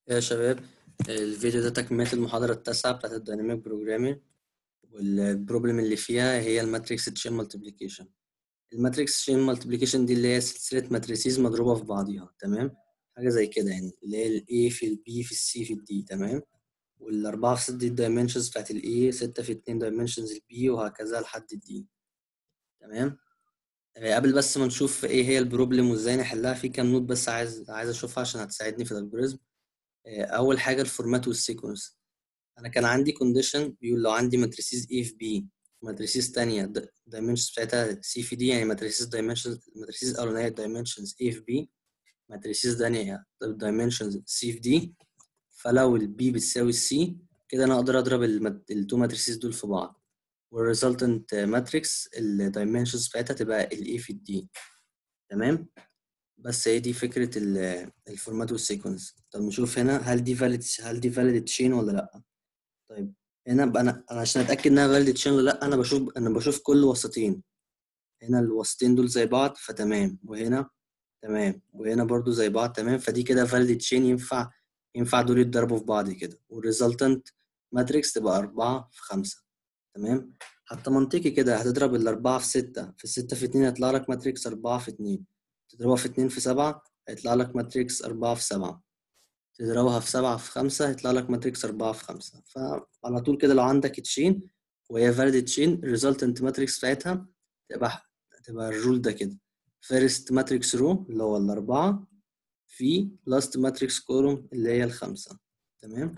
يا شباب الفيديو ده تكملة المحاضرة التاسعة بتاعت الديناميك بروجرامينج والبروبلم اللي فيها هي الماتريكس تشين مالتيبليكيشن الماتريكس تشين مالتيبليكيشن دي اللي هي سلسلة ماتريسيز مضروبة في بعضيها تمام حاجة زي كده يعني اللي هي ال A في ال B في ال C في ال D تمام والأربعة في ست دي الدايمنشنز بتاعت ال A ستة في اتنين دايمنشنز ال B وهكذا لحد ال D تمام آه، قبل بس ما نشوف ايه هي البروبلم وازاي نحلها في كام نوت بس عايز عايز اشوفها عشان هتساعدني في الالجوريزم اول حاجه الفورمات والسيكونس انا كان عندي كونديشن بيقول لو عندي ماتريسيز اي في بي ماتريسيز تانية دايمنشنز بتاعتها سي في دي يعني ماتريسيز دايمنشنز ماتريسيز الاولانيه دايمنشنز اي في بي ماتريسيز تانية دايمنشنز سي في دي فلو البي بتساوي السي كده انا اقدر اضرب التو ماتريسيز دول في بعض والريزلتنت ماتريكس الدايمنشنز بتاعتها تبقى الاي في الدي تمام بس هي دي فكرة الفورمات والسيكونس طب نشوف هنا هل دي فاليد هل دي فاليد تشين ولا لا طيب هنا بقى انا أنا عشان اتاكد انها فاليد تشين ولا لا انا بشوف انا بشوف كل وسطين هنا الوسطين دول زي بعض فتمام وهنا تمام وهنا برضو زي بعض تمام فدي كده فاليد تشين ينفع ينفع دول يتضربوا في بعض كده والريزلتنت ماتريكس تبقى أربعة في خمسة تمام حتى منطقي كده هتضرب الأربعة في ستة في الستة في اتنين هيطلع لك ماتريكس أربعة في اتنين تضربها في اتنين في سبعة هيطلع لك ماتريكس أربعة في سبعة تضربها في سبعة في خمسة هيطلع لك ماتريكس أربعة في خمسة فعلى طول كده لو عندك تشين وهي فاليد تشين الريزلتنت ماتريكس بتاعتها تبقى تبقى الرول ده كده فيرست ماتريكس رو اللي هو الأربعة في لاست ماتريكس كولوم اللي هي الخمسة تمام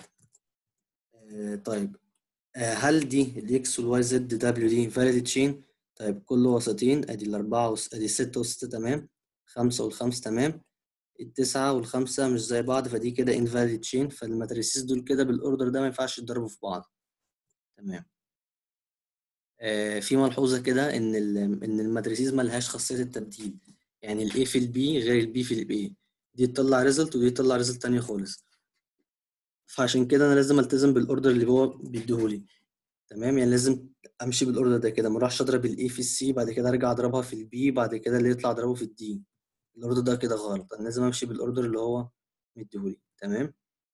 آه طيب آه هل دي الاكس والواي زد دبليو دي فاليد تشين طيب كل وسطين ادي الأربعة وس... ادي الستة والستة تمام خمسة والخمسة تمام التسعة والخمسة مش زي بعض فدي كده invalid chain فالماتريسيز دول كده بالأوردر ده ما ينفعش يتضربوا في بعض تمام آه في ملحوظة كده إن إن الماتريسيز ملهاش خاصية التبديل يعني ال A في ال B غير ال B في ال A دي تطلع ريزلت ودي تطلع ريزلت تانية خالص فعشان كده أنا لازم ألتزم بالأوردر اللي هو بيديهولي تمام يعني لازم امشي بالاوردر ده كده ما اروحش اضرب الاي في السي بعد كده ارجع اضربها في البي بعد كده اللي يطلع اضربه في الدي الاوردر ده كده غلط انا لازم امشي بالاوردر اللي هو مديهولي تمام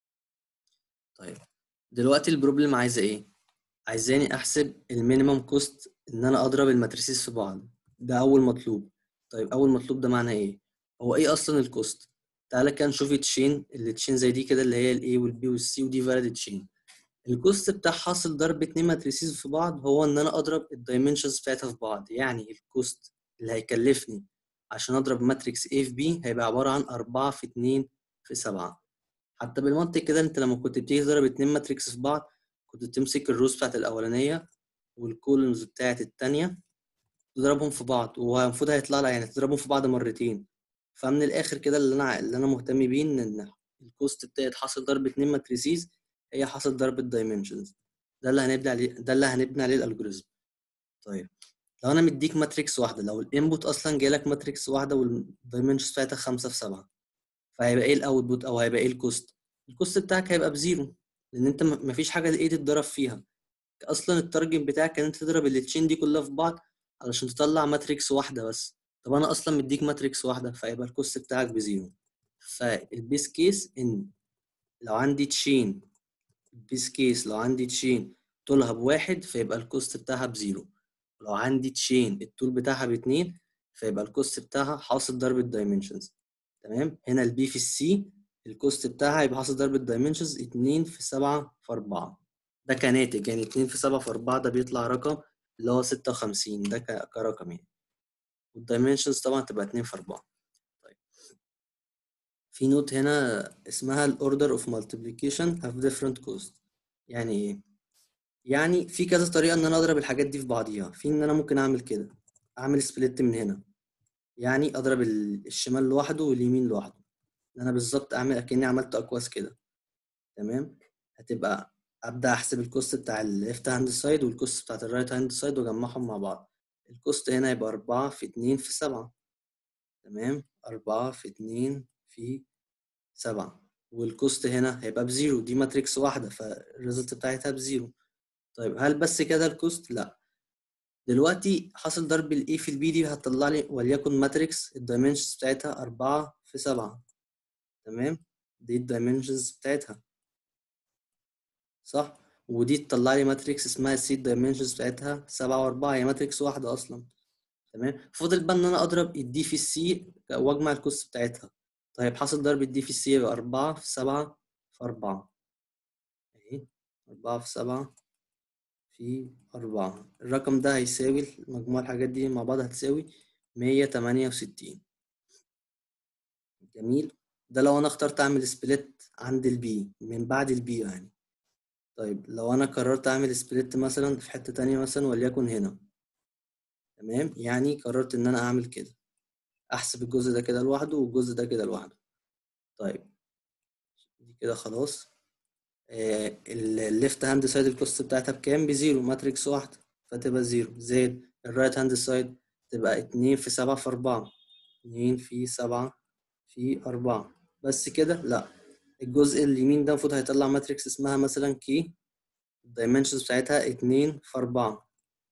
طيب دلوقتي البروبلم عايزه ايه عايزاني احسب المينيمم كوست ان انا اضرب الماتريسيز في بعض ده اول مطلوب طيب اول مطلوب ده معناه ايه هو ايه اصلا الكوست تعالى كده نشوف التشين اللي تشين زي دي كده اللي هي الاي والبي والسي ودي فاليد تشين الكوست بتاع حاصل ضرب اتنين ماتريسيز في بعض هو ان انا اضرب الدايمنشنز بتاعتها في بعض يعني الكوست اللي هيكلفني عشان اضرب ماتريكس A في B هيبقى عبارة عن أربعة في اتنين في سبعة حتى بالمنطق كده انت لما كنت بتيجي تضرب اتنين ماتريكس في بعض كنت بتمسك الروز بتاعت الأولانية والكولونز بتاعت التانية تضربهم في بعض والمفروض هيطلع لك يعني تضربهم في بعض مرتين فمن الآخر كده اللي أنا اللي أنا مهتم بيه إن الكوست بتاعت حاصل ضرب اتنين ماتريسيز هي حاصل ضرب الدايمنشنز ده اللي هنبني عليه ده اللي هنبني عليه الالجوريزم طيب لو انا مديك ماتريكس واحده لو الانبوت اصلا جاي لك ماتريكس واحده والدايمنشنز بتاعتها 5 في 7 فهيبقى ايه الاوتبوت او هيبقى ايه الكوست الكوست بتاعك هيبقى بزيرو لان انت مفيش حاجه ايه تتضرب فيها اصلا التارجت بتاعك ان انت تضرب التشين دي كلها في بعض علشان تطلع ماتريكس واحده بس طب انا اصلا مديك ماتريكس واحده فيبقى الكوست بتاعك بزيرو فالبيس كيس ان لو عندي تشين البيس كيس لو عندي تشين طولها بواحد فيبقى الكوست بتاعها بزيرو لو عندي تشين الطول بتاعها باتنين فيبقى الكوست بتاعها حاصل ضرب الدايمنشنز تمام هنا البي في السي الكوست بتاعها يبقى حاصل ضرب الدايمنشنز اتنين في سبعة في أربعة ده كناتج يعني اتنين في سبعة في أربعة ده بيطلع رقم اللي هو ستة وخمسين ده كرقم يعني والدايمنشنز طبعا تبقى اتنين في أربعة طيب في نوت هنا اسمها الاوردر اوف مالتيبليكيشن have different cost يعني ايه يعني في كذا طريقه ان انا اضرب الحاجات دي في بعضيها في ان انا ممكن اعمل كده اعمل سبليت من هنا يعني اضرب الشمال لوحده واليمين لوحده انا بالظبط اعمل اكني عملت اقواس كده تمام هتبقى ابدا احسب الكوست بتاع الليفت هاند سايد والكوست بتاعت الرايت هاند سايد واجمعهم مع بعض الكوست هنا يبقى أربعة في اتنين في سبعة تمام أربعة في اتنين في سبعة والكوست هنا هيبقى بزيرو دي ماتريكس واحدة فالريزلت بتاعتها بزيرو طيب هل بس كده الكوست؟ لا دلوقتي حاصل ضرب ال A في ال B دي هتطلع لي وليكن ماتريكس الدايمنشنز بتاعتها أربعة في سبعة تمام دي الدايمنشنز بتاعتها صح ودي تطلع لي ماتريكس اسمها السي الدايمنشنز بتاعتها سبعة وأربعة هي ماتريكس واحدة أصلا تمام فضل بقى إن أنا أضرب الدي في السي وأجمع الكوست بتاعتها طيب حاصل ضرب الدي في السي يبقى أربعة في سبعة في أربعة أهي أربعة في سبعة في أربعة الرقم ده هيساوي مجموع الحاجات دي مع بعض هتساوي مية تمانية وستين جميل ده لو أنا اخترت أعمل سبليت عند البي من بعد البي يعني طيب لو أنا قررت أعمل سبليت مثلا في حتة تانية مثلا وليكن هنا تمام يعني قررت إن أنا أعمل كده أحسب الجزء ده كده لوحده والجزء ده كده لوحده طيب دي كده خلاص الليفت هاند سايد الكوست بتاعتها بكام بزيرو ماتريكس واحدة فتبقى زيرو زائد الرايت هاند سايد تبقى اتنين في سبعة في أربعة اتنين في سبعة في أربعة بس كده لأ الجزء اليمين ده المفروض هيطلع ماتريكس اسمها مثلا كي الدايمنشنز بتاعتها اتنين في أربعة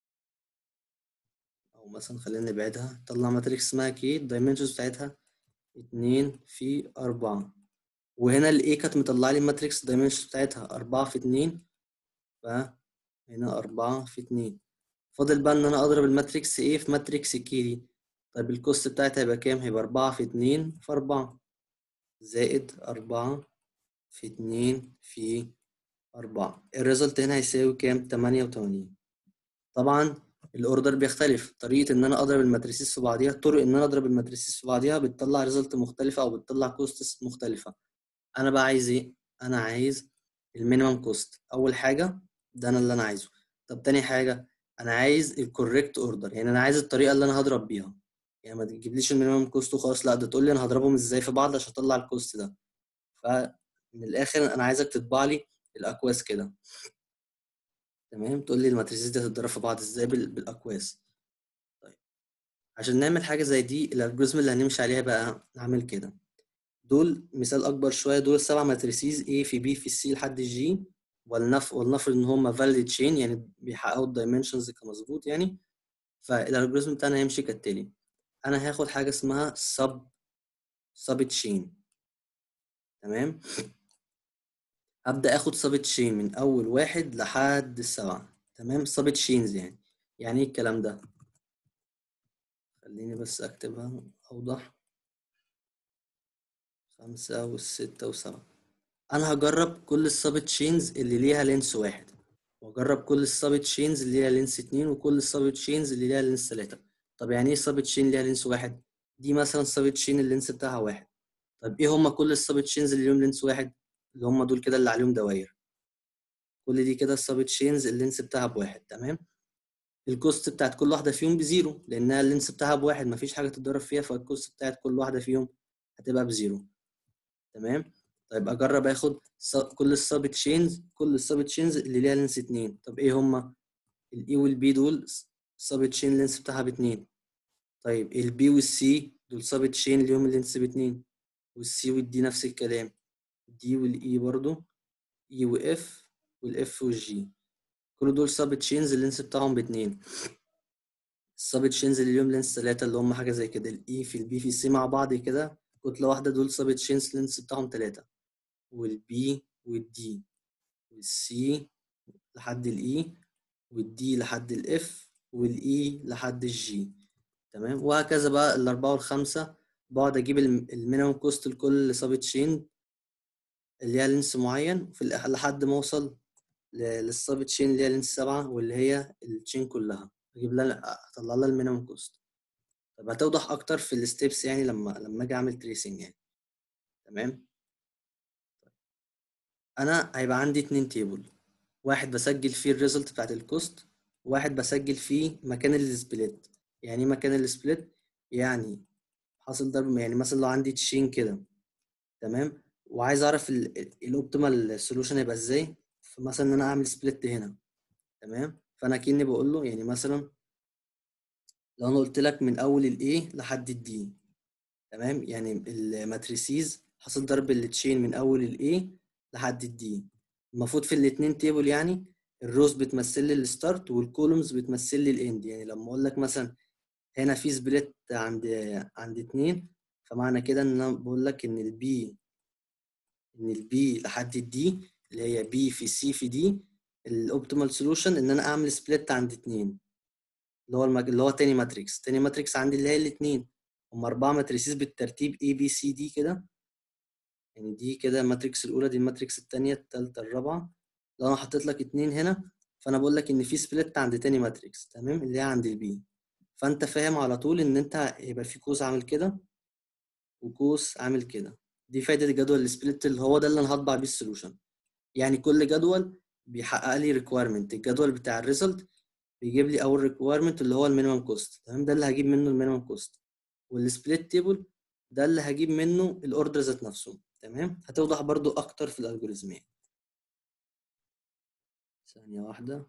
أو مثلا خلينا نبعدها طلع ماتريكس اسمها كي الدايمنشنز بتاعتها اتنين في أربعة وهنا ال A كانت مطلع لي الماتريكس الدايمنشنز بتاعتها أربعة في اتنين فهنا أربعة في اتنين فاضل بقى إن أنا أضرب الماتريكس A في ماتريكس K دي طيب الكوست بتاعتها هيبقى كام؟ هيبقى أربعة في اتنين في أربعة زائد أربعة في اتنين في أربعة الريزلت هنا هيساوي كام؟ تمانية وتمانين طبعا الأوردر بيختلف طريقة إن أنا أضرب الماتريسيس في بعضيها طرق إن أنا أضرب الماتريسيس في بعضيها بتطلع ريزلت مختلفة أو بتطلع كوستس مختلفة انا بقى عايز ايه انا عايز المينيمم كوست اول حاجه ده انا اللي انا عايزه طب تاني حاجه انا عايز الكوريكت اوردر يعني انا عايز الطريقه اللي انا هضرب بيها يعني ما تجيبليش المينيمم كوست وخلاص لا ده تقول لي انا هضربهم ازاي في بعض عشان اطلع الكوست ده فمن الاخر انا عايزك تطبع لي الاكواس كده تمام تقول لي الماتريسيز دي هتتضرب في بعض ازاي بالاكواس طيب عشان نعمل حاجه زي دي الالجوريزم اللي هنمشي عليها بقى نعمل كده دول مثال اكبر شويه دول السبع ماتريسيز A في B في C لحد G ولنف ولنفرض ان هم valid chain يعني بيحققوا الدايمنشنز كمظبوط يعني فالالجوريزم بتاعنا هيمشي كالتالي انا هاخد حاجه اسمها sub sub chain تمام ابدا اخد sub chain من اول واحد لحد السبعه تمام sub chains يعني يعني ايه الكلام ده خليني بس اكتبها اوضح خمسة والستة وسبعة أنا هجرب كل السب تشينز اللي ليها لينس واحد وأجرب كل السب تشينز اللي ليها لينس اتنين وكل السب تشينز اللي ليها لينس تلاتة طب يعني إيه سب تشين ليها لينس واحد؟ دي مثلا سب تشين اللينس بتاعها واحد طب إيه هما كل السب تشينز اللي ليهم لينس واحد؟ اللي هما دول كده اللي عليهم دواير كل دي كده السب تشينز اللينس بتاعها بواحد تمام؟ الكوست بتاعت كل واحدة فيهم بزيرو لأنها اللينس بتاعها بواحد مفيش حاجة تتضرب فيها فالكوست بتاعت كل واحدة فيهم هتبقى بزيرو تمام طيب اجرب اخد كل السب تشينز كل السب تشينز اللي ليها لينس اتنين طب ايه هما الاي والبي دول سب تشين لينس بتاعها باتنين طيب البي والسي دول سب تشين ليهم اللينس باتنين والسي والدي نفس الكلام دي والاي برضو اي واف والاف والجي كل دول سب تشينز اللينس بتاعهم باتنين السب تشينز اللي ليهم لينس تلاتة اللي هم حاجة زي كده الاي في البي في السي مع بعض كده كتلة واحدة دول سب تشينز لينس بتاعهم تلاتة والبي والدي والسي لحد الاي والدي لحد الاف والاي لحد الجي تمام وهكذا بقى الأربعة والخمسة بقعد أجيب المينيمم كوست لكل سب تشين اللي هي لينس معين في لحد ما أوصل للسب تشين اللي هي لينس سبعة واللي هي التشين كلها أجيب لها أطلع لها المينيمم كوست طب هتوضح اكتر في الستبس يعني لما لما اجي اعمل تريسنج يعني تمام انا هيبقى عندي اتنين تيبل واحد بسجل فيه الريزلت بتاعت الكوست وواحد بسجل فيه مكان السبليت يعني ايه مكان السبليت يعني حاصل ضرب يعني مثلا لو عندي تشين كده تمام وعايز اعرف الاوبتيمال سولوشن هيبقى ازاي فمثلا ان انا اعمل سبليت هنا تمام فانا كاني بقول له يعني مثلا لو انا قلت لك من اول الاي لحد الدي تمام يعني الماتريسيز حصل ضرب التشين من اول الاي لحد الدي المفروض في الاثنين تيبل يعني الروز بتمثل لي الستارت والكولومز بتمثل لي الاند يعني لما اقول لك مثلا هنا في سبليت عند عند اتنين فمعنى كده ان انا بقول لك ان البي ان البي لحد الدي اللي هي بي في سي في دي الاوبتيمال سولوشن ان انا اعمل سبليت عند اتنين اللي هو المج... اللي هو تاني ماتريكس تاني ماتريكس عندي اللي هي الاتنين هم اربعه ماتريسيز بالترتيب A B C D كده يعني دي كده الماتريكس الاولى دي الماتريكس التانية التالتة الرابعه لو انا حطيت لك اتنين هنا فانا بقول لك ان في سبليت عند تاني ماتريكس تمام اللي هي عند البي فانت فاهم على طول ان انت يبقى في قوس عامل كده وقوس عامل كده دي فايده الجدول السبليت اللي هو ده اللي انا هطبع بيه السولوشن يعني كل جدول بيحقق لي ريكويرمنت الجدول بتاع الريزلت بيجيب لي اول ريكويرمنت اللي هو المينيمم كوست تمام ده اللي هجيب منه المينيمم كوست والسبليت تيبل ده اللي هجيب منه الاوردر ذات نفسه تمام هتوضح برضو اكتر في الالجوريزم يعني ثانيه واحده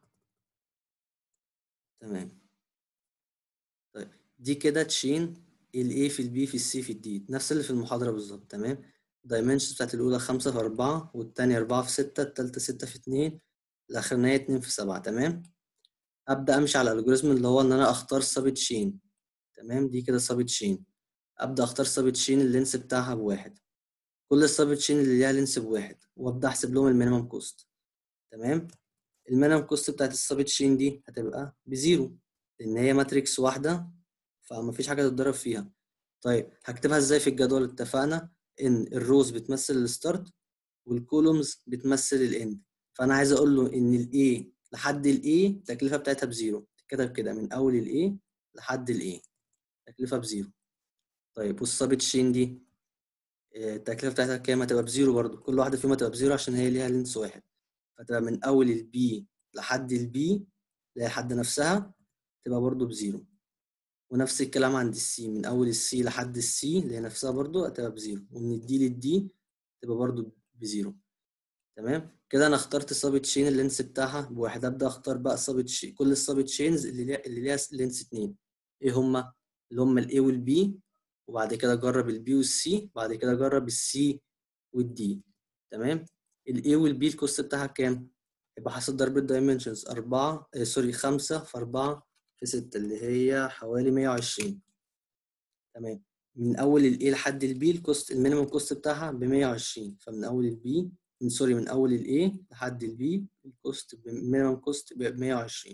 تمام طيب دي كده تشين ال A في ال B في ال C في ال D نفس اللي في المحاضرة بالظبط تمام الدايمنشنز بتاعت الأولى خمسة في أربعة والتانية أربعة في ستة التالتة ستة في اتنين الأخرانية اتنين في سبعة تمام أبدأ أمشي على الألجوريزم اللي هو إن أنا أختار سب تشين تمام دي كده سب تشين أبدأ أختار سب تشين اللينس بتاعها بواحد كل السب تشين اللي ليها لينس بواحد وأبدأ أحسب لهم المينيمم كوست تمام المينيمم كوست بتاعت السب تشين دي هتبقى بزيرو لأن هي ماتريكس واحدة فمفيش حاجة تتضرب فيها طيب هكتبها ازاي في الجدول اتفقنا ان الروز بتمثل الستارت والكولومز بتمثل الاند فانا عايز اقول له ان الاي لحد الاي التكلفه بتاعتها بزيرو تتكتب كده من اول الاي لحد الاي تكلفه بزيرو طيب والسب تشين دي التكلفه بتاعتها كام هتبقى بزيرو برضو كل واحده فيهم هتبقى بزيرو عشان هي ليها لينس واحد فتبقى من اول البي لحد البي اللي هي لحد نفسها تبقى برضو بزيرو ونفس الكلام عند السي من اول السي لحد السي اللي هي نفسها برضو هتبقى بزيرو ومن الدي للدي تبقى برضو بزيرو تمام كده انا اخترت السب تشين اللينس بتاعها بواحد ابدا اختار بقى السب تشين كل السب تشينز اللي ليها اللي ليها لينس اتنين ايه هما اللي هما الاي والبي وبعد كده اجرب البي والسي بعد كده اجرب السي والدي تمام الاي والبي الكوست بتاعها كام يبقى حاصل ضرب الدايمنشنز 4 آه سوري 5 في 4 في 6 اللي هي حوالي 120 تمام من اول الاي لحد البي الكوست المينيمم كوست بتاعها ب 120 فمن اول البي من سوري من اول الاي لحد البي الكوست المينيمم كوست ب 120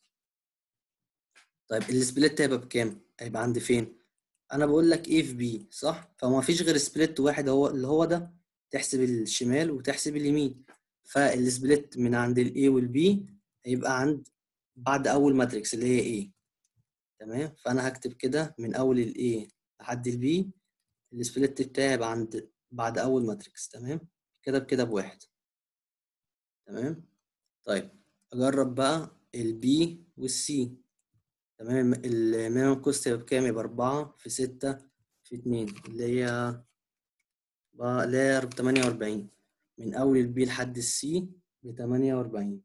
طيب السبليت هيبقى بكام؟ هيبقى عند فين؟ انا بقول لك ايه في بي صح؟ فما فيش غير سبليت واحد هو اللي هو ده تحسب الشمال وتحسب اليمين فالسبليت من عند الاي والبي هيبقى عند بعد اول ماتريكس اللي هي ايه تمام فانا هكتب كده من اول الاي لحد البي السبليت بتاعي هيبقى عند بعد اول ماتريكس تمام كده بكده بواحد تمام طيب اجرب بقى البي والسي تمام المينيمم كوست هيبقى بكام يبقى أربعة في ستة في اتنين اللي هي اللي هي تمانية وأربعين من أول البي لحد السي بتمانية وأربعين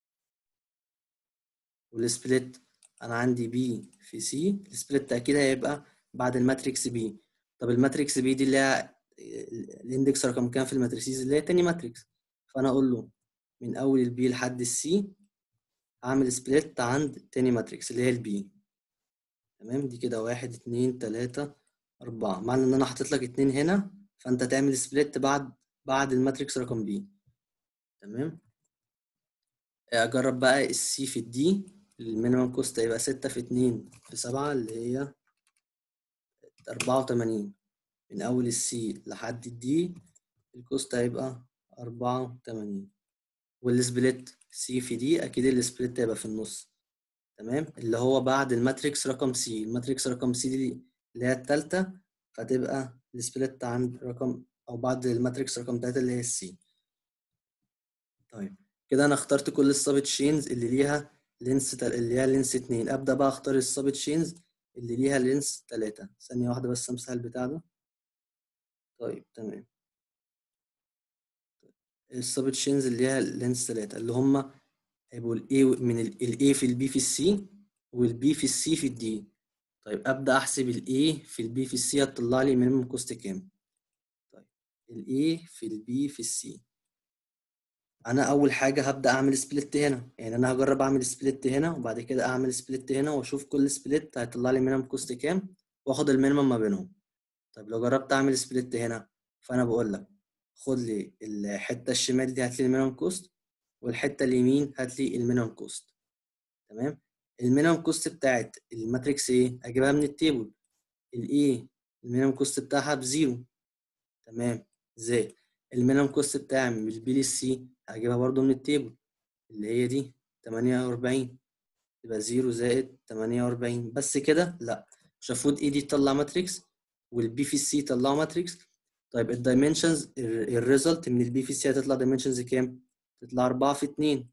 والسبليت انا عندي بي في سي السبليت اكيد هيبقى بعد الماتريكس بي طب الماتريكس بي دي اللي هي الاندكس رقم كام في الماتريسيز اللي هي تاني ماتريكس فانا اقول له من اول البي لحد السي هعمل سبليت عند تاني ماتريكس اللي هي البي تمام دي كده واحد اتنين تلاتة أربعة معنى إن أنا حاطط لك اتنين هنا فأنت تعمل سبليت بعد بعد الماتريكس رقم بي تمام أجرب بقى السي في الدي المينيمم كوست هيبقى ستة في اتنين في سبعة اللي هي أربعة وتمانين من أول السي لحد الدي الكوست هيبقى أربعة وتمانين والسبليت سي في دي أكيد السبليت هيبقى في النص تمام اللي هو بعد الماتريكس رقم سي الماتريكس رقم سي دي اللي هي التالتة فتبقى السبليت عند رقم أو بعد الماتريكس رقم تلاتة اللي هي السي طيب كده أنا اخترت كل السب تشينز اللي ليها لينس تل... اللي هي لينس اتنين ابدا بقى اختار السب تشينز اللي ليها لينس تلاتة ثانية واحدة بس امسح البتاع ده طيب تمام السب تشينز اللي ليها لينس تلاتة اللي هما هيبقوا الاي من الاي في البي في السي والبي في السي في الدي طيب ابدا احسب الاي في البي في السي هتطلع لي مينيمم كوست كام طيب الاي في البي في السي انا اول حاجه هبدا اعمل سبليت هنا يعني انا هجرب اعمل سبليت هنا وبعد كده اعمل سبليت هنا واشوف كل سبليت هيطلع لي مينيمم كوست كام واخد المينيمم ما بينهم طب لو جربت اعمل سبليت هنا فانا بقول لك خد لي الحته الشمال دي هات لي المينيمم كوست والحته اليمين هات لي المينيمم كوست تمام المينيمم كوست بتاعت الماتريكس ايه اجيبها من التيبل الايه المينيمم كوست بتاعها بزيرو تمام ازاي المينيمم كوست بتاعي من البي للسي هجيبها برضو من التيبل اللي هي دي 48 يبقى 0 زائد 48 بس كده لا مش المفروض اي دي تطلع ماتريكس والبي في السي يطلعوا ماتريكس طيب الدايمنشنز الريزلت من البي في السي هتطلع دايمنشنز كام؟ تطلع 4 في 2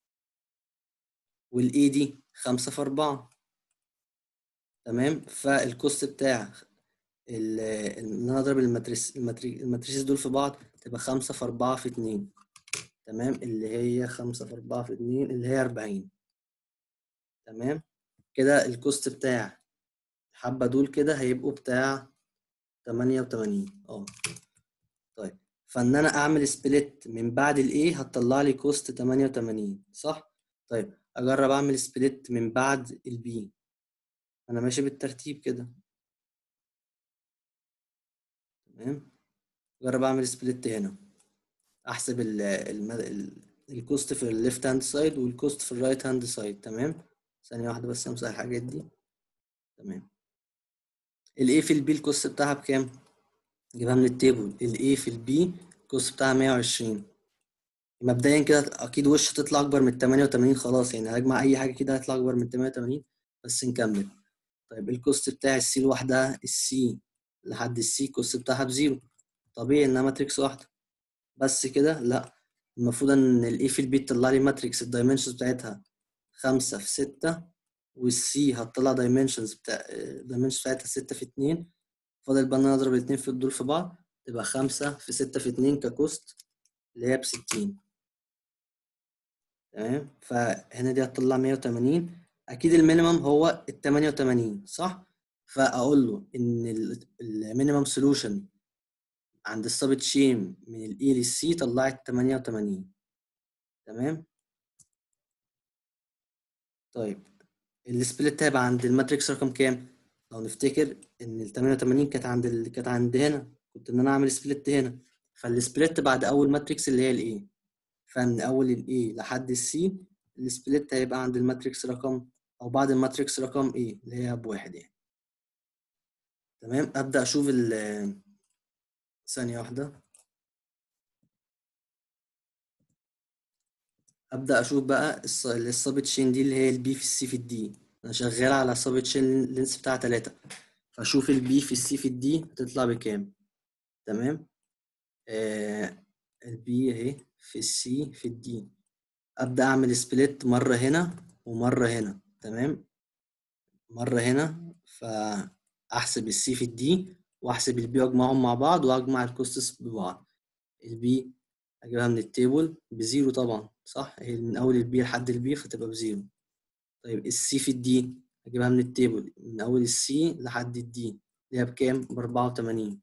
والاي دي 5 في 4 تمام فالكوست بتاع ال- ان انا اضرب الماتريس الماتري- الماتريسز دول في بعض تبقى 5 في 4 في 2 تمام اللي هي 5 في 4 في 2 اللي هي 40 تمام كده الكوست بتاع الحبة دول كده هيبقوا بتاع 88 اه طيب فان انا اعمل سبليت من بعد الايه هتطلع لي كوست 88 صح طيب اجرب اعمل سبليت من بعد البي انا ماشي بالترتيب كده تمام اجرب اعمل سبليت هنا احسب ال ال ال الكوست في الليفت هاند سايد والكوست في الرايت هاند سايد تمام ثانية واحدة بس امسح الحاجات دي تمام الاي في البي الكوست بتاعها بكام؟ جيبها من التيبل الاي في البي الكوست بتاعها 120 مبدئيا كده اكيد وش هتطلع اكبر من 88 خلاص يعني هجمع اي حاجة كده هيطلع اكبر من 88 بس نكمل طيب الكوست بتاع السي لوحدها السي لحد السي الكوست بتاعها بزيرو طبيعي انها ماتريكس واحدة بس كده لا المفروض ان الاي في البي تطلع لي ماتريكس الدايمنشنز بتاعتها خمسة في ستة والسي هتطلع دايمنشنز بتاع الدايمنشنز بتاعتها ستة في اتنين فاضل بقى ان انا اضرب الاتنين في دول في بعض تبقى خمسة في ستة في اتنين ككوست اللي هي بستين تمام فهنا دي هتطلع مية وتمانين اكيد المينيمم هو التمانية وتمانين صح فاقول له ان المينيمم سولوشن عند السب تشين من الاي للسي طلعت 88 تمام طيب السبليت هيبقى عند الماتريكس رقم كام لو نفتكر ان ال 88 كانت عند ال... كانت عند هنا كنت ان انا اعمل سبليت هنا فالسبليت بعد اول ماتريكس اللي هي الاي فمن اول الاي لحد السي السبليت هيبقى عند الماتريكس رقم او بعد الماتريكس رقم ايه اللي هي بواحد يعني تمام ابدا اشوف ال ثانية واحدة أبدأ أشوف بقى السب تشين دي اللي هي البي في السي في الدي أنا شغال على سب تشين لينس بتاع تلاتة فأشوف البي في السي في الدي هتطلع بكام تمام آه البي أهي في السي في الدي أبدأ أعمل سبليت مرة هنا ومرة هنا تمام مرة هنا فأحسب السي في الدي واحسب البي واجمعهم مع بعض واجمع الكوستس ببعض البي اجيبها من التيبل بزيرو طبعا صح هي من اول البي لحد البي فتبقى بزيرو طيب السي في الدي اجيبها من التيبل من اول السي لحد الدي اللي هي بكام ب 84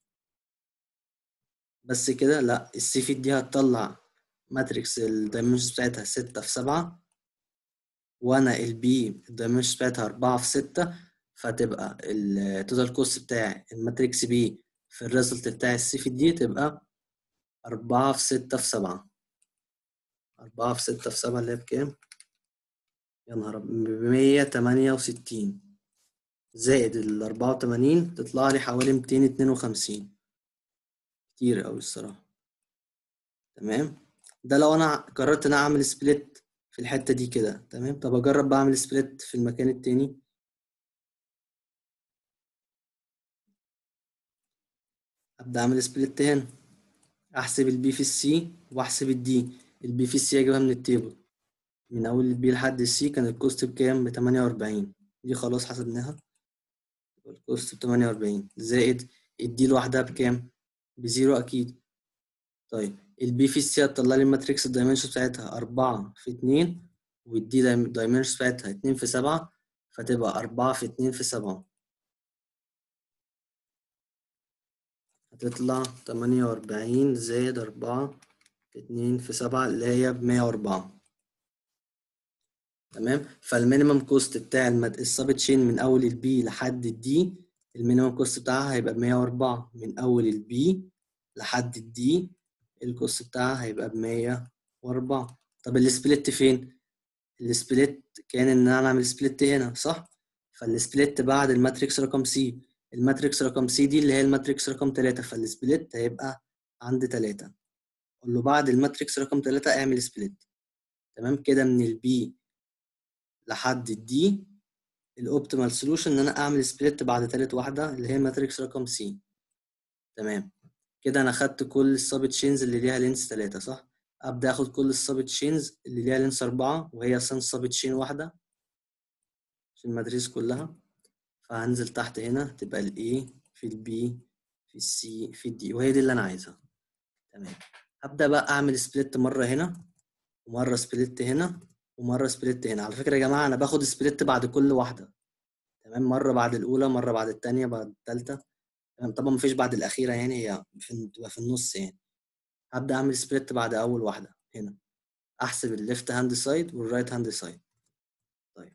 بس كده لا السي في الدي هتطلع ماتريكس الدايمنشنز بتاعتها 6 في 7 وانا البي الدايمنشنز بتاعتها 4 في 6 فتبقى التوتال كوست بتاع الماتريكس بي في الريزلت بتاع السي في دي تبقى أربعة في ستة في سبعة أربعة في ستة في سبعة اللي هي بكام؟ يا نهار بمية تمانية وستين زائد الأربعة وتمانين تطلع لي حوالي ميتين اتنين وخمسين كتير أوي الصراحة تمام ده لو أنا قررت إن أنا أعمل سبليت في الحتة دي كده تمام طب أجرب بعمل سبليت في المكان التاني ابدا اعمل سبليت هنا احسب البي في السي واحسب الدي البي في السي اجيبها من التيبل من اول البي لحد السي كان الكوست بكام ب 48 دي خلاص حسبناها الكوست ب 48 زائد الدي لوحدها بكام بزيرو اكيد طيب البي في السي هتطلع لي الماتريكس الدايمنشن بتاعتها 4 في 2 والدي دايمنشن بتاعتها 2 في 7 فتبقى 4 في 2 في 7 هتطلع تمانية وأربعين زائد أربعة في اتنين في سبعة اللي هي بمية وأربعة تمام فالمينيمم كوست بتاع المد... السب تشين من أول البي لحد الدي المينيمم كوست بتاعها هيبقى بمية وأربعة من أول البي لحد الدي الكوست بتاعها هيبقى بمية وأربعة طب السبليت فين؟ السبليت كان إن أنا أعمل سبليت هنا صح؟ فالسبليت بعد الماتريكس رقم سي الماتريكس رقم سي دي اللي هي الماتريكس رقم تلاتة فالسبليت هيبقى عند تلاتة أقول له بعد الماتريكس رقم تلاتة اعمل سبليت تمام كده من البي لحد الدي الاوبتيمال سولوشن ان انا اعمل سبليت بعد تالت واحده اللي هي ماتريكس رقم سي تمام كده انا خدت كل السب تشينز اللي ليها لينس 3 صح ابدا اخد كل السب تشينز اللي ليها لينس 4 وهي اصلا سب تشين واحده في الماتريس كلها فهنزل تحت هنا تبقى الاي في البي في السي في الدي وهي دي اللي انا عايزها تمام هبدا بقى اعمل سبليت مره هنا ومره سبليت هنا ومره سبليت هنا على فكره يا جماعه انا باخد سبليت بعد كل واحده تمام مره بعد الاولى مره بعد الثانيه بعد الثالثه تمام طبعا مفيش بعد الاخيره يعني هي في بتبقى في النص يعني هبدا اعمل سبليت بعد اول واحده هنا احسب الليفت هاند سايد والرايت هاند سايد طيب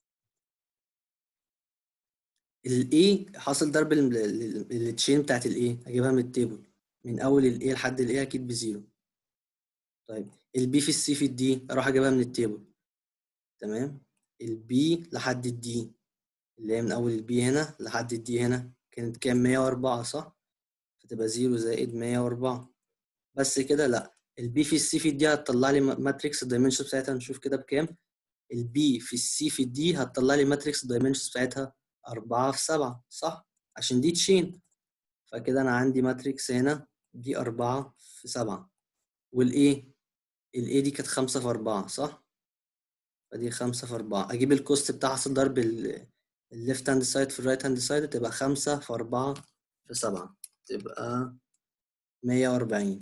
الاي حاصل ضرب التشين بتاعت الاي اجيبها من التيبل من اول الاي لحد الاي اكيد بزيرو طيب البي في السي في الدي اروح اجيبها من التيبل تمام البي لحد الدي اللي هي من اول البي هنا لحد الدي هنا كانت كام 104 صح فتبقى 0 زائد 104 بس كده لا البي في السي في الدي هتطلع لي ماتريكس الدايمنشن بتاعتها نشوف كده بكام البي في السي في الدي هتطلع لي ماتريكس الدايمنشن بتاعتها 4 في 7 صح عشان دي تشين فكده انا عندي ماتريكس هنا دي 4 في 7 والايه الاي دي كانت 5 في 4 صح فدي 5 في 4 اجيب الكوست بتاع حاصل ضرب الليفت هاند سايد في الرايت هاند سايد تبقى 5 في 4 في 7 تبقى 140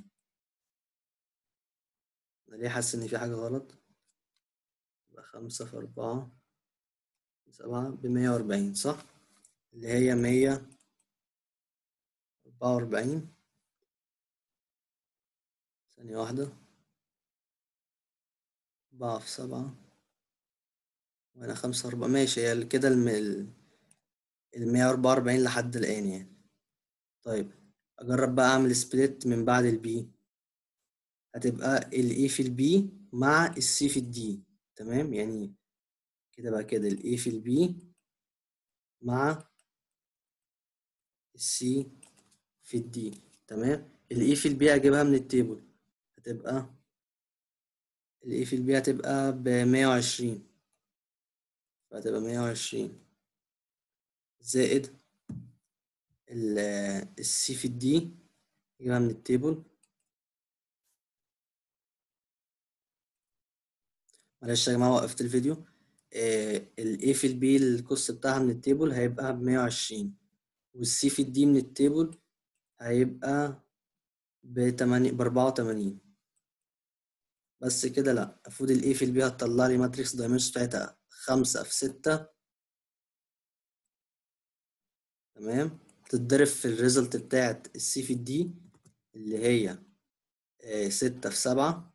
انا ليه حاسس ان في حاجه غلط يبقى 5 في 4 في 7 ب 140 صح اللي هي 144 ثانيه واحده 4 في 7 وهنا 5 4 ماشي هي كده الم... ال 144 لحد الآن يعني طيب أجرب بقى أعمل سبليت من بعد البي هتبقى ال A في ال B مع ال C في ال D تمام يعني كده بقى كده ال A في ال B مع ال C في ال D تمام ال A في ال B أجيبها من التيبل هتبقى ال A في ال B هتبقى بمية وعشرين فهتبقى مية وعشرين زائد ال السي في الدي اجيبها من التيبل معلش يا جماعة وقفت الفيديو ال A في ال B الكوست بتاعها من التيبل هيبقى بمية وعشرين والسي في الدي من التيبل هيبقى بتمانية بأربعة وتمانين بس كده لأ المفروض ال A في ال B هتطلع لي ماتريكس دايمنشن بتاعتها خمسة في ستة تمام تتضرب في الريزلت بتاعت السي في الدي اللي هي ستة في سبعة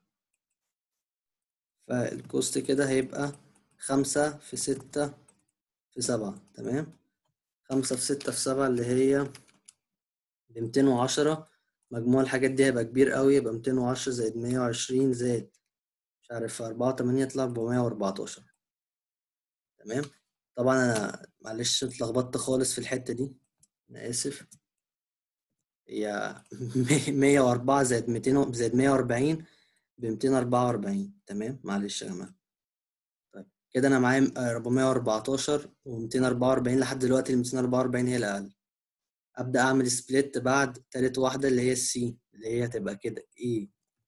فالكوست كده هيبقى خمسة في ستة في سبعة تمام خمسة في ستة في سبعة اللي هي بميتين وعشرة مجموع الحاجات دي هيبقى كبير قوي يبقى ميتين وعشرة زائد مية وعشرين زائد مش عارف أربعة وتمانية يطلع أربعمية وأربعتاشر تمام طبعا أنا معلش اتلخبطت خالص في الحتة دي أنا آسف هي مية وأربعة زائد ميتين زائد مية وأربعين بميتين أربعة وأربعين تمام معلش يا جماعة طيب كده أنا معايا أربعمية وأربعتاشر وميتين أربعة وأربعين لحد دلوقتي الميتين أربعة وأربعين هي الأقل أبدأ أعمل سبليت بعد تالت واحدة اللي هي السي اللي هي هتبقى كده A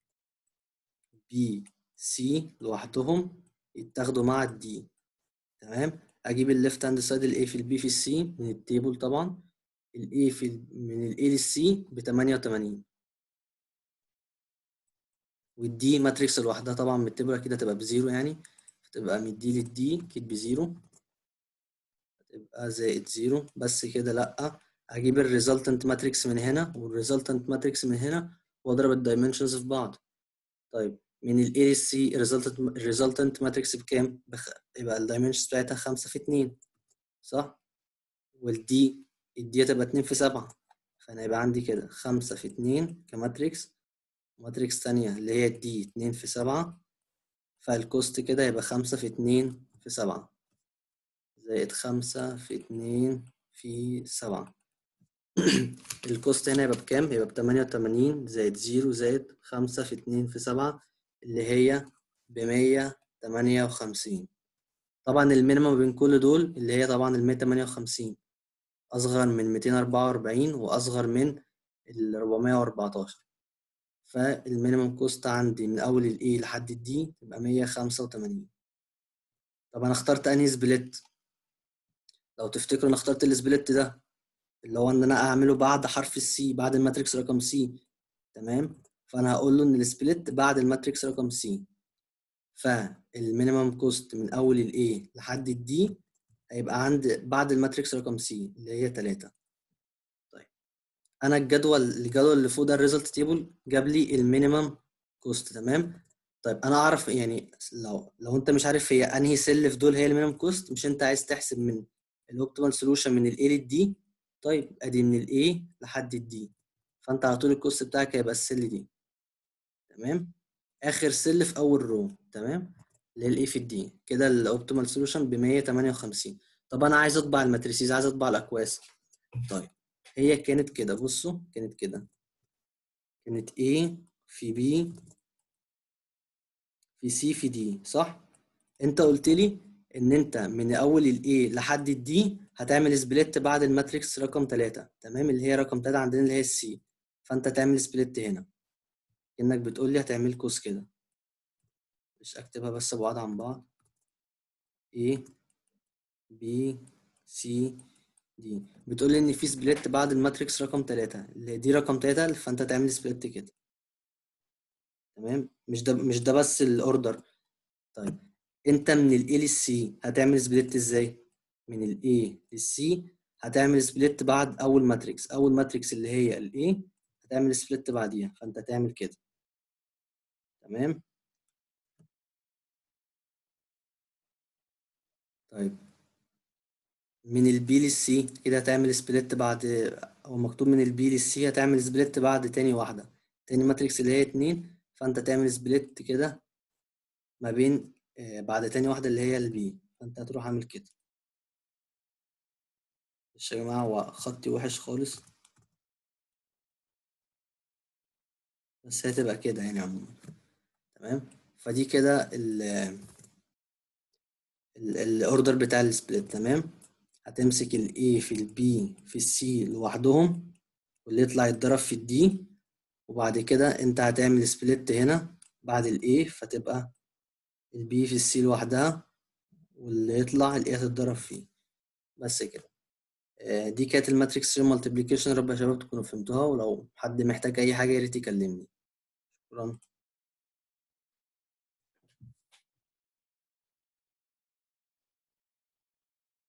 B C لوحدهم يتاخدوا مع الدي تمام أجيب الليفت هاند سايد ال A في ال B في ال C من التيبل طبعا ال A في ال من ال A لل C بتمانية وتمانين والدي ماتريكس لوحدها طبعا من التيبل أكيد هتبقى بزيرو يعني فتبقى من الدي للدي أكيد بزيرو هتبقى زائد زيرو بس كده لأ هجيب الريزلتنت ماتريكس من هنا والريزلتنت ماتريكس من هنا واضرب الدايمنشنز في بعض طيب من ال A لل C الريزلتنت ماتريكس بكام؟ بخ... يبقى الدايمنشنز بتاعتها خمسة في اتنين صح؟ والدي الدي هتبقى اتنين في سبعة فأنا يبقى عندي كده خمسة في اتنين كماتريكس ماتريكس تانية اللي هي دي اتنين في سبعة فالكوست كده يبقى خمسة في اتنين في سبعة زائد خمسة في اتنين في سبعة الكوست هنا يبقى بكام؟ يبقى بتمانية وتمانين زائد زيرو زائد خمسة في اتنين في سبعة اللي هي بمية تمانية وخمسين طبعا المينيمم بين كل دول اللي هي طبعا المية تمانية وخمسين أصغر من ميتين أربعة وأربعين وأصغر من الربعمية وأربعتاشر فالمينيمم كوست عندي من أول ال A لحد ال D تبقى مية خمسة وتمانين طب أنا اخترت أنهي سبليت؟ لو تفتكروا أنا اخترت السبليت ده اللي هو إن أنا أعمله بعد حرف السي بعد الماتريكس رقم سي تمام؟ فأنا هقول له إن السبليت بعد الماتريكس رقم سي فالمينيمم كوست من أول ال A لحد ال D هيبقى عند بعد الماتريكس رقم سي اللي هي تلاتة طيب أنا الجدول الجدول اللي فوق ده الريزلت تيبل جاب لي المينيمم كوست تمام طيب انا اعرف يعني لو لو انت مش عارف هي انهي سيل في دول هي المينيمم كوست مش انت عايز تحسب من الاوبتيمال سولوشن من الاي للدي طيب ادي من الاي لحد الدي فانت على طول الكوست بتاعك هيبقى السيل دي تمام اخر سيل في اول رو تمام اللي هي الاي في الدي كده الاوبتيمال سولوشن ب 158 طب انا عايز اطبع الماتريسيز عايز اطبع الاكواس طيب هي كانت كده بصوا كانت كده كانت A في B في C في D صح؟ انت قلت لي ان انت من اول ال A لحد ال D هتعمل سبليت بعد الماتريكس رقم 3 تمام اللي هي رقم 3 عندنا اللي هي السي فانت تعمل سبليت هنا انك بتقول لي هتعمل كوس كده مش اكتبها بس بعاد عن بعض A B C دي بتقول لي ان في سبليت بعد الماتريكس رقم 3 اللي دي رقم 3 فانت تعمل سبليت كده تمام مش ده مش ده بس الاوردر طيب انت من الاي للسي هتعمل سبليت ازاي من الاي للسي هتعمل سبليت بعد اول ماتريكس اول ماتريكس اللي هي الاي هتعمل سبليت بعديها فانت تعمل كده تمام طيب من البي للسي كده هتعمل سبليت بعد هو مكتوب من البي للسي هتعمل سبليت بعد تاني واحدة تاني ماتريكس اللي هي اتنين فانت تعمل سبليت كده ما بين آه، بعد تاني واحدة اللي هي البي فانت هتروح عامل كده بس يا جماعة هو خطي وحش خالص بس هي تبقى كده يعني عموما تمام فدي كده ال الاوردر بتاع السبليت تمام هتمسك ال A في ال B في ال C لوحدهم واللي يطلع يتضرب في ال D وبعد كده انت هتعمل سبليت هنا بعد ال A فتبقى ال B في ال C لوحدها واللي يطلع ال A هتتضرب فيه بس كده آه، دي كانت الماتريكس مالتيبليكيشن رب يا شباب تكونوا فهمتوها ولو حد محتاج اي حاجة يا ريت يكلمني شكرا